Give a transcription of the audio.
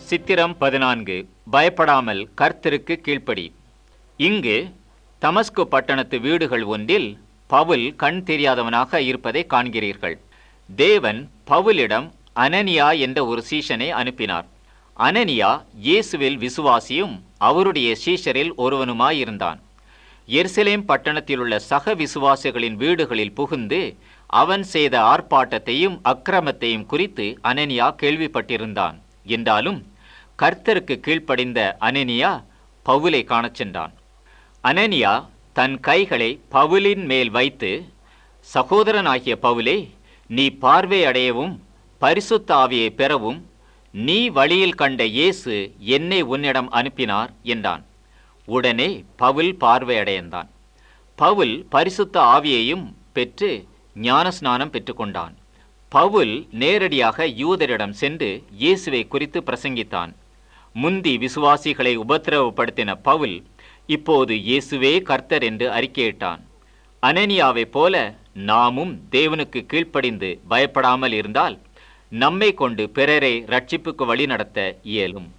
சித்திரம் பதினான்கு பயப்படாமல் கர்த்தருக்கு கீழ்ப்படி இங்கு தமஸ்கு பட்டணத்து வீடுகள் ஒன்றில் பவுல் கண் தெரியாதவனாக இருப்பதை காண்கிறீர்கள் தேவன் பவுலிடம் அனனியா என்ற ஒரு சீஷனை அனுப்பினார் அனனியா இயேசுவில் விசுவாசியும் அவருடைய சீஷரில் ஒருவனுமாயிருந்தான் எருசலேம் பட்டணத்திலுள்ள சக விசுவாசிகளின் வீடுகளில் புகுந்து அவன் செய்த ஆர்ப்பாட்டத்தையும் அக்கிரமத்தையும் குறித்து அனனியா கேள்விப்பட்டிருந்தான் என்றாலும் கர்த்தருக்கு கீழ்ப்படிந்த அனனியா பவுலை காணச் சென்றான் அனனியா தன் கைகளை பவுலின் மேல் வைத்து சகோதரனாகிய பவுலே நீ பார்வை அடையவும் பரிசுத்த ஆவியை பெறவும் நீ வழியில் கண்ட இயேசு என்னை உன்னிடம் அனுப்பினார் என்றான் உடனே பவுல் பார்வையடைந்தான் பவுல் பரிசுத்த ஆவியையும் பெற்று ஞானஸ்நானம் பெற்றுக்கொண்டான் பவுல் நேரடியாக யூதரிடம் சென்று இயேசுவை குறித்து பிரசங்கித்தான் முந்தி விசுவாசிகளை உபத்திரவப்படுத்தின பவுல் இப்போது இயேசுவே கர்த்தர் என்று அறிக்கையிட்டான் அனனியாவைப் போல நாமும் தேவனுக்கு கீழ்ப்படிந்து பயப்படாமல் இருந்தால் நம்மை கொண்டு பிறரை ரட்சிப்புக்கு வழி நடத்த இயலும்